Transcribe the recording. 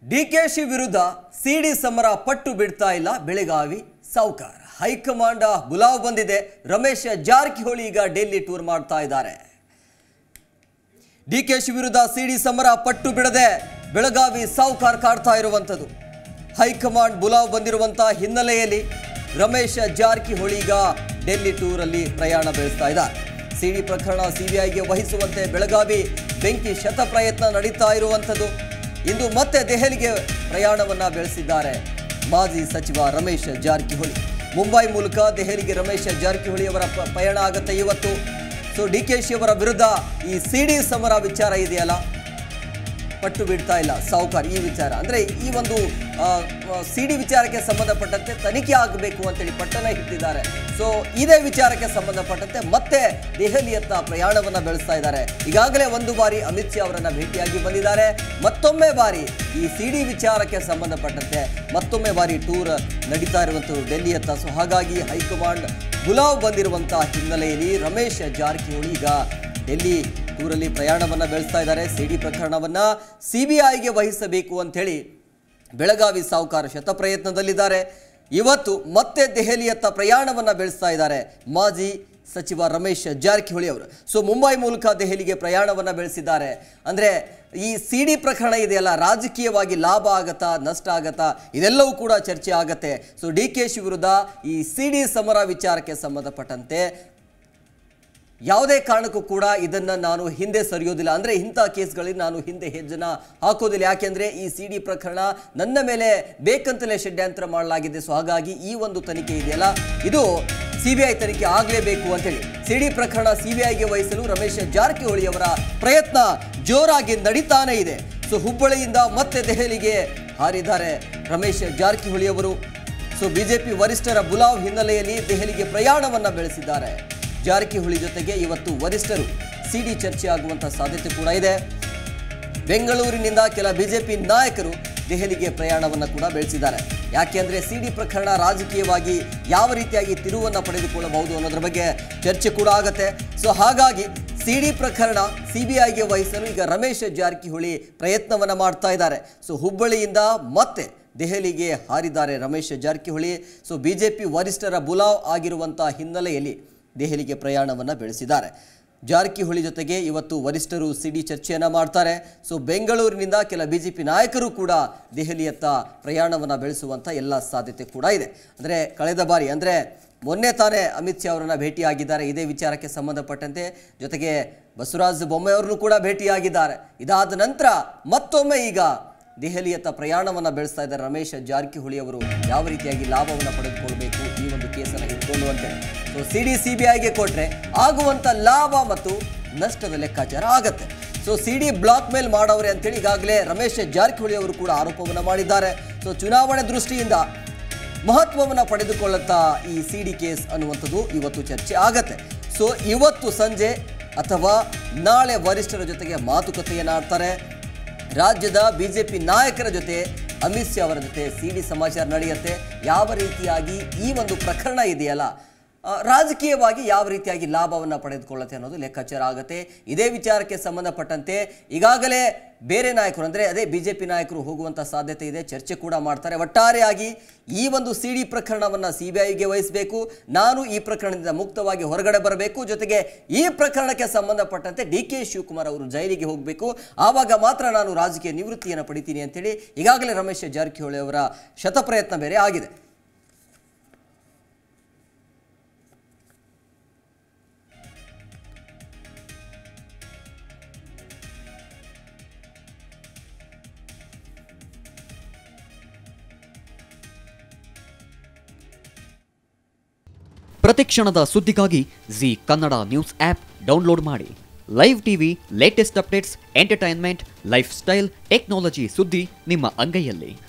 ಡಿಕೆಶಿ ವಿರುದ್ಧ ಸಿಡಿ ಸಮರ ಪಟ್ಟು ಬಿಡ್ತಾ ಇಲ್ಲ ಬೆಳಗಾವಿ ಸಾವುಕಾರ ಹೈಕಮಾಂಡ್ ಬುಲಾವ್ ಬಂದಿದೆ ರಮೇಶ್ ಜಾರಕಿಹೊಳಿ ಈಗ ಡೆಲ್ಲಿ ಟೂರ್ ಮಾಡ್ತಾ ಇದ್ದಾರೆ ಡಿಕೆಶಿ ವಿರುದ್ಧ ಸಿಡಿ ಸಮರ ಪಟ್ಟು ಬಿಡದೆ ಬೆಳಗಾವಿ ಸಾವುಕಾರ ಕಾಡ್ತಾ ಇರುವಂಥದ್ದು ಹೈಕಮಾಂಡ್ ಬುಲಾವ್ ಬಂದಿರುವಂಥ ಹಿನ್ನೆಲೆಯಲ್ಲಿ ರಮೇಶ್ ಜಾರಕಿಹೊಳಿ ಈಗ ಡೆಲ್ಲಿ ಟೂರಲ್ಲಿ ಪ್ರಯಾಣ ಬೆಳೆಸ್ತಾ ಇದ್ದಾರೆ ಸಿಡಿ ಪ್ರಕರಣ ಸಿಬಿಐಗೆ ವಹಿಸುವಂತೆ ಬೆಳಗಾವಿ ಬೆಂಕಿ ಶತ ಪ್ರಯತ್ನ ನಡೀತಾ ಇರುವಂಥದ್ದು ಇಂದು ಮತ್ತೆ ದೆಹಲಿಗೆ ಪ್ರಯಾಣವನ್ನ ಬೆಳೆಸಿದ್ದಾರೆ ಮಾಜಿ ಸಚಿವ ರಮೇಶ್ ಜಾರಕಿಹೊಳಿ ಮುಂಬೈ ಮೂಲಕ ದೆಹಲಿಗೆ ರಮೇಶ್ ಜಾರಕಿಹೊಳಿ ಅವರ ಪ- ಪಯಣ ಆಗುತ್ತೆ ಇವತ್ತು ಸೊ ಡಿ ಕೆ ಶಿ ಅವರ ವಿರುದ್ಧ ಈ ಸಿಡಿ ಸಮರ ವಿಚಾರ ಇದೆಯಲ್ಲ ಪಟ್ಟು ಬಿಡ್ತಾ ಇಲ್ಲ ಸಾವುಕಾರ್ ಈ ವಿಚಾರ ಅಂದ್ರೆ ಈ ಒಂದು ಸಿಡಿ ವಿಚಾರಕ್ಕೆ ಸಂಬಂಧಪಟ್ಟಂತೆ ತನಿಖೆ ಆಗಬೇಕು ಅಂತೇಳಿ ಪಟ್ಟಣ ಇಟ್ಟಿದ್ದಾರೆ ಸೊ ಇದೇ ವಿಚಾರಕ್ಕೆ ಸಂಬಂಧಪಟ್ಟಂತೆ ಮತ್ತೆ ದೆಹಲಿಯತ್ತ ಪ್ರಯಾಣವನ್ನ ಬೆಳೆಸ್ತಾ ಇದ್ದಾರೆ ಈಗಾಗಲೇ ಒಂದು ಬಾರಿ ಅಮಿತ್ ಶಾ ಅವರನ್ನ ಭೇಟಿಯಾಗಿ ಬಂದಿದ್ದಾರೆ ಮತ್ತೊಮ್ಮೆ ಬಾರಿ ಈ ಸಿಡಿ ವಿಚಾರಕ್ಕೆ ಸಂಬಂಧಪಟ್ಟಂತೆ ಮತ್ತೊಮ್ಮೆ ಬಾರಿ ಟೂರ್ ನಡೀತಾ ಇರುವಂಥದ್ದು ಡೆಲ್ಲಿಯತ್ತ ಸೊ ಹಾಗಾಗಿ ಹೈಕಮಾಂಡ್ ಗುಲಾವ್ ಬಂದಿರುವಂತಹ ಹಿನ್ನೆಲೆಯಲ್ಲಿ ರಮೇಶ್ ಜಾರಕಿಹೊಳಿ ಈಗ ಡೆಲ್ಲಿ ಟೂರಲ್ಲಿ ಪ್ರಯಾಣವನ್ನ ಬೆಳೆಸ್ತಾ ಇದ್ದಾರೆ ಸಿಡಿ ಪ್ರಕರಣವನ್ನ ಸಿಬಿಐಗೆ ವಹಿಸಬೇಕು ಅಂತೇಳಿ ಬೆಳಗಾವಿ ಸಾಹುಕಾರ ಶತಪ್ರಯತ್ನದಲ್ಲಿದ್ದಾರೆ ಇವತ್ತು ಮತ್ತೆ ದೆಹಲಿಯತ್ತ ಪ್ರಯಾಣವನ್ನ ಬೆಳೆಸ್ತಾ ಇದ್ದಾರೆ ಮಾಜಿ ಸಚಿವ ರಮೇಶ್ ಜಾರಕಿಹೊಳಿ ಅವರು ಸೊ ಮುಂಬೈ ಮೂಲಕ ದೆಹಲಿಗೆ ಪ್ರಯಾಣವನ್ನ ಬೆಳೆಸಿದ್ದಾರೆ ಅಂದ್ರೆ ಈ ಸಿಡಿ ಪ್ರಕರಣ ಇದೆಯಲ್ಲ ರಾಜಕೀಯವಾಗಿ ಲಾಭ ಆಗತ್ತಾ ನಷ್ಟ ಆಗತ್ತಾ ಇದೆಲ್ಲವೂ ಕೂಡ ಚರ್ಚೆ ಆಗತ್ತೆ ಸೊ ಡಿ ಕೆ ಶಿ ವಿರುದ್ಧ ಈ ಸಿಡಿ ಸಮರ ವಿಚಾರಕ್ಕೆ ಸಂಬಂಧಪಟ್ಟಂತೆ ಯಾವುದೇ ಕಾರಣಕ್ಕೂ ಕೂಡ ಇದನ್ನ ನಾನು ಹಿಂದೆ ಸರಿಯೋದಿಲ್ಲ ಅಂದ್ರೆ ಇಂಥ ಕೇಸ್ಗಳಲ್ಲಿ ನಾನು ಹಿಂದೆ ಹೆಜ್ಜೆನ ಹಾಕೋದಿಲ್ಲ ಯಾಕೆಂದ್ರೆ ಈ ಸಿ ಡಿ ಪ್ರಕರಣ ನನ್ನ ಮೇಲೆ ಬೇಕಂತಲೇ ಷಡ್ಯಂತ್ರ ಮಾಡಲಾಗಿದೆ ಸೊ ಹಾಗಾಗಿ ಈ ಒಂದು ತನಿಖೆ ಇದೆಯಲ್ಲ ಇದು ಸಿಬಿಐ ತನಿಖೆ ಆಗಲೇಬೇಕು ಅಂತೇಳಿ ಸಿ ಡಿ ಪ್ರಕರಣ ಸಿಬಿಐಗೆ ವಹಿಸಲು ರಮೇಶ್ ಜಾರಕಿಹೊಳಿ ಅವರ ಪ್ರಯತ್ನ ಜೋರಾಗಿ ನಡೀತಾನೆ ಇದೆ ಸೊ ಹುಬ್ಬಳ್ಳಿಯಿಂದ ಮತ್ತೆ ದೆಹಲಿಗೆ ಹಾರಿದ್ದಾರೆ ರಮೇಶ್ ಜಾರಕಿಹೊಳಿ ಅವರು ಸೊ ಬಿಜೆಪಿ ವರಿಷ್ಠರ ಬುಲಾವ್ ಹಿನ್ನೆಲೆಯಲ್ಲಿ ದೆಹಲಿಗೆ ಪ್ರಯಾಣವನ್ನ ಬೆಳೆಸಿದ್ದಾರೆ ಜಾರಕಿಹೊಳಿ ಜೊತೆಗೆ ಇವತ್ತು ವರಿಷ್ಠರು ಸಿಡಿ ಚರ್ಚೆ ಆಗುವಂತಹ ಸಾಧ್ಯತೆ ಕೂಡ ಇದೆ ಬೆಂಗಳೂರಿನಿಂದ ಕೆಲ ಬಿಜೆಪಿ ನಾಯಕರು ದೆಹಲಿಗೆ ಪ್ರಯಾಣವನ್ನು ಕೂಡ ಬೆಳೆಸಿದ್ದಾರೆ ಯಾಕೆಂದ್ರೆ ಸಿಡಿ ಪ್ರಕರಣ ರಾಜಕೀಯವಾಗಿ ಯಾವ ರೀತಿಯಾಗಿ ತಿರುವನ್ನು ಪಡೆದುಕೊಳ್ಳಬಹುದು ಅನ್ನೋದ್ರ ಬಗ್ಗೆ ಚರ್ಚೆ ಕೂಡ ಆಗತ್ತೆ ಸೊ ಹಾಗಾಗಿ ಸಿಡಿ ಪ್ರಕರಣ ಸಿಬಿಐಗೆ ವಹಿಸಲು ಈಗ ರಮೇಶ್ ಜಾರಕಿಹೊಳಿ ಪ್ರಯತ್ನವನ್ನ ಮಾಡ್ತಾ ಇದ್ದಾರೆ ಸೊ ಹುಬ್ಬಳ್ಳಿಯಿಂದ ಮತ್ತೆ ದೆಹಲಿಗೆ ಹಾರಿದ್ದಾರೆ ರಮೇಶ್ ಜಾರಕಿಹೊಳಿ ಸೊ ಬಿಜೆಪಿ ವರಿಷ್ಠರ ಬುಲಾವ್ ಆಗಿರುವಂಥ ಹಿನ್ನೆಲೆಯಲ್ಲಿ ದೆಹಲಿಗೆ ಪ್ರಯಾಣವನ್ನು ಬೆಳೆಸಿದ್ದಾರೆ ಜಾರಕಿಹೊಳಿ ಜೊತೆಗೆ ಇವತ್ತು ವರಿಷ್ಠರು ಸಿಡಿ ಚರ್ಚೆಯನ್ನು ಮಾಡ್ತಾರೆ ಸೊ ಬೆಂಗಳೂರಿನಿಂದ ಕೆಲ ಬಿಜೆಪಿ ನಾಯಕರು ಕೂಡ ದೆಹಲಿಯತ್ತ ಪ್ರಯಾಣವನ್ನು ಬೆಳೆಸುವಂಥ ಎಲ್ಲ ಸಾಧ್ಯತೆ ಕೂಡ ಇದೆ ಅಂದರೆ ಕಳೆದ ಬಾರಿ ಅಂದರೆ ಮೊನ್ನೆ ತಾನೇ ಅಮಿತ್ ಶಾ ಅವರನ್ನ ಭೇಟಿಯಾಗಿದ್ದಾರೆ ಇದೇ ವಿಚಾರಕ್ಕೆ ಸಂಬಂಧಪಟ್ಟಂತೆ ಜೊತೆಗೆ ಬಸವರಾಜ ಬೊಮ್ಮೆಯವರನ್ನು ಕೂಡ ಭೇಟಿಯಾಗಿದ್ದಾರೆ ಇದಾದ ನಂತರ ಮತ್ತೊಮ್ಮೆ ಈಗ ದೆಹಲಿಯತ್ತ ಪ್ರಯಾಣವನ್ನು ಬೆಳೆಸ್ತಾ ಇದ್ದಾರೆ ರಮೇಶ್ ಜಾರಕಿಹೊಳಿ ಅವರು ಯಾವ ರೀತಿಯಾಗಿ ಲಾಭವನ್ನು ಪಡೆದುಕೊಳ್ಬೇಕು ಈ ಒಂದು ಕೇಸನ್ನು ಇಟ್ಕೊಂಡು ಅಂತೇಳಿ so C D C B ಐಗೆ ಕೊಟ್ಟರೆ ಆಗುವಂಥ ಲಾಭ ಮತ್ತು ನಷ್ಟದ ಲೆಕ್ಕಾಚಾರ ಆಗತ್ತೆ so C D blackmail ಮಾಡವ್ರೆ ಅಂತೇಳಿ ಈಗಾಗಲೇ ರಮೇಶ್ ಜಾರಕಿಹೊಳಿ ಅವರು ಕೂಡ ಆರೋಪವನ್ನು ಮಾಡಿದ್ದಾರೆ ಸೊ ಚುನಾವಣೆ ದೃಷ್ಟಿಯಿಂದ ಮಹತ್ವವನ್ನು ಪಡೆದುಕೊಳ್ಳುತ್ತಾ ಈ ಸಿ ಡಿ ಕೇಸ್ ಅನ್ನುವಂಥದ್ದು ಇವತ್ತು ಚರ್ಚೆ ಆಗತ್ತೆ ಸೊ ಇವತ್ತು ಸಂಜೆ ಅಥವಾ ನಾಳೆ ವರಿಷ್ಠರ ಜೊತೆಗೆ ಮಾತುಕತೆಯನ್ನು ಆಡ್ತಾರೆ ರಾಜ್ಯದ ಬಿಜೆಪಿ ನಾಯಕರ ಜೊತೆ ಅಮಿತ್ ಶಾ ಅವರ ಜೊತೆ ಸಿ ಡಿ ಸಮಾಚಾರ ನಡೆಯುತ್ತೆ ಯಾವ ರೀತಿಯಾಗಿ ಈ ಒಂದು ಪ್ರಕರಣ ಇದೆಯಲ್ಲ ಆ, ರಾಜಕೀಯವಾಗಿ ಯಾವ ರೀತಿಯಾಗಿ ಲಾಭವನ್ನು ಪಡೆದುಕೊಳ್ಳುತ್ತೆ ಅನ್ನೋದು ಲೆಕ್ಕಾಚಾರ ಆಗುತ್ತೆ ಇದೇ ವಿಚಾರಕ್ಕೆ ಸಂಬಂಧಪಟ್ಟಂತೆ ಈಗಾಗಲೇ ಬೇರೆ ನಾಯಕರು ಅಂದರೆ ಅದೇ ಬಿಜೆಪಿ ನಾಯಕರು ಹೋಗುವಂಥ ಸಾಧ್ಯತೆ ಇದೆ ಚರ್ಚೆ ಕೂಡ ಮಾಡ್ತಾರೆ ಒಟ್ಟಾರೆಯಾಗಿ ಈ ಒಂದು ಸಿ ಡಿ ಪ್ರಕರಣವನ್ನು ಸಿ ಬಿ ಐಗೆ ವಹಿಸಬೇಕು ನಾನು ಈ ಪ್ರಕರಣದಿಂದ ಮುಕ್ತವಾಗಿ ಹೊರಗಡೆ ಬರಬೇಕು ಜೊತೆಗೆ ಈ ಪ್ರಕರಣಕ್ಕೆ ಸಂಬಂಧಪಟ್ಟಂತೆ ಡಿ ಕೆ ಶಿವಕುಮಾರ್ ಅವರು ಜೈಲಿಗೆ ಹೋಗಬೇಕು ಆವಾಗ ಮಾತ್ರ ನಾನು ರಾಜಕೀಯ ನಿವೃತ್ತಿಯನ್ನು ಪಡಿತೀನಿ ಅಂತೇಳಿ ಈಗಾಗಲೇ ರಮೇಶ್ ಜಾರಕಿಹೊಳಿ ಅವರ ಶತಪ್ರಯತ್ನ ಬೇರೆ ಆಗಿದೆ ಪ್ರತಿಕ್ಷಣದ ಸುದ್ದಿಗಾಗಿ Zee Kannada news app download ಮಾಡಿ live TV latest updates entertainment lifestyle technology ಸುದ್ದಿ ನಿಮ್ಮ ಅಂಗೈಯಲ್ಲಿ